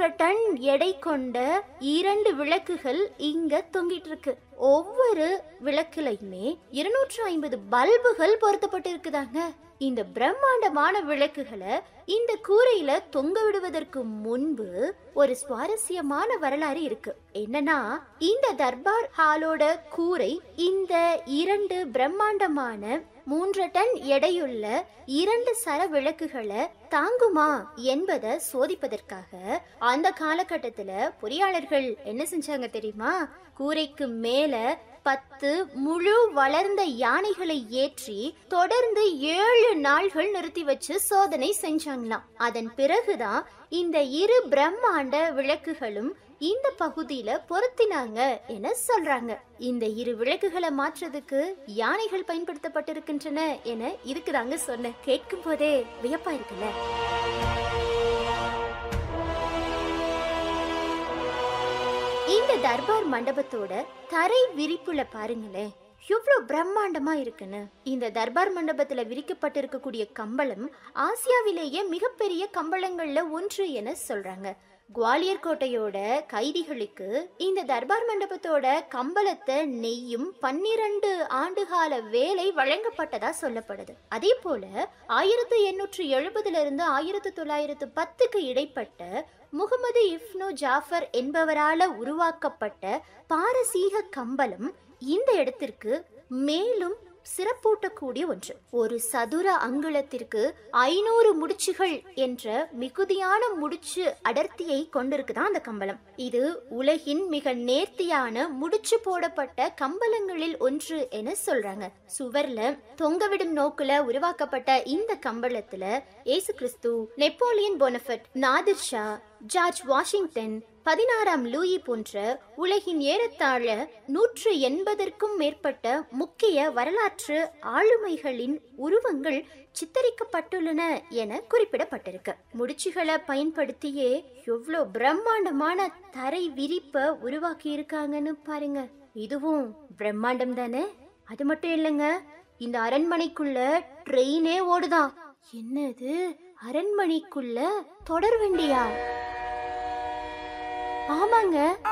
ton எடை கொண்ட இரண்டு விளக்குகள் இங்க தொங்கிட்டு இருக்கு ஒவ்வொரு விளக்குலையுமே இருநூற்று ஐம்பது பல்புகள் பொருத்தப்பட்டு இருக்குதாங்க இந்த பிரம்மாண்டமான விளக்குகளை இந்த கூரையில தொங்க விடுவதற்கு முன்பு ஒரு சுவாரஸ்யமான வரலாறு இருக்கு என்னன்னா இந்த தர்பார் ஹாலோட கூரை இந்த இரண்டு பிரம்மாண்டமான மூன்று டன் எடையுள்ள இரண்டு சர விளக்குகளை தாங்குமா என்பதை சோதிப்பதற்காக அந்த காலகட்டத்துல பொறியாளர்கள் என்ன செஞ்சாங்க தெரியுமா கூரைக்கு மேல பத்து முழு வளர்ந்த யானைகளை ஏற்றி தொடர்ந்து ஏழு நாள்கள் நிறுத்தி வச்சு சோதனை செஞ்சாங்களாம் அதன் பிறகுதான் இந்த இரு பிரம்மாண்ட விளக்குகளும் இந்த பகுதியில பொருத்தினாங்க என சொல்றாங்க இந்த இரு விளக்குகளை மாற்றுறதுக்கு யானைகள் பயன்படுத்தப்பட்டிருக்கின்றன என இருக்குதாங்க சொன்னேன் கேட்கும் போதே வியப்பா இருக்குல்ல இந்த தர்பார் மண்டபத்தோட தரை விரிப்புல பாருங்களேன் எவ்வளோ பிரம்மாண்டமா இருக்குன்னு இந்த தர்பார் மண்டபத்துல விரிக்கப்பட்டிருக்கக்கூடிய கம்பளம் ஆசியாவிலேயே மிகப்பெரிய கம்பளங்கள்ல ஒன்று என சொல்றாங்க குவாலியர் கோட்டையோட கைதிகளுக்கு இந்த தர்பார் மண்டபத்தோட கம்பளத்தை நெய்யும் பன்னிரண்டு ஆண்டுகால வேலை வழங்கப்பட்டதா சொல்லப்படுது அதே போல ஆயிரத்தி எண்ணூற்று எழுபதுல இருந்து ஆயிரத்தி தொள்ளாயிரத்து பத்துக்கு இடைப்பட்ட முகமது இப்னு ஜாஃபர் என்பவரால உருவாக்கப்பட்ட பாரசீக கம்பளம் இந்த இடத்திற்கு மேலும் சிறப்பூட்டக்கூடிய ஒன்று ஒரு சதுர அங்குலத்திற்கு ஐநூறு முடிச்சுகள் என்ற மிகுதியான முடிச்சு அடர்த்தியை கொண்டிருக்குதான் அந்த கம்பளம் இது உலகின் மிக நேர்த்தியான முடிச்சு போடப்பட்ட கம்பளங்களில் ஒன்று என சொல்றாங்க சுவர்ல தொங்கவிடும் நோக்குல உருவாக்கப்பட்ட இந்த கம்பளத்துல ஏசு கிறிஸ்து Napoleon Bonaparte Nadir Shah George Washington பதினாறாம் லூயி போன்ற உலகின் ஏறத்தாழ நூற்று எண்பதற்கும் மேற்பட்ட முக்கிய வரலாற்று ஆளுமைகளின் உருவங்கள் சித்தரிக்கப்பட்டுள்ளன என குறிப்பிடப்பட்டிருக்கு முடிச்சுகளை பயன்படுத்தியே எவ்வளோ பிரம்மாண்டமான தரை விரிப்பை உருவாக்கி இருக்காங்கன்னு பாருங்க இதுவும் பிரம்மாண்டம் தானே அது மட்டும் இல்லைங்க இந்த அரண்மனைக்குள்ள ட்ரெயினே ஓடுதான் என்னது அரண்மனைக்குள்ள தொடர் வண்டியா ஆமாங்க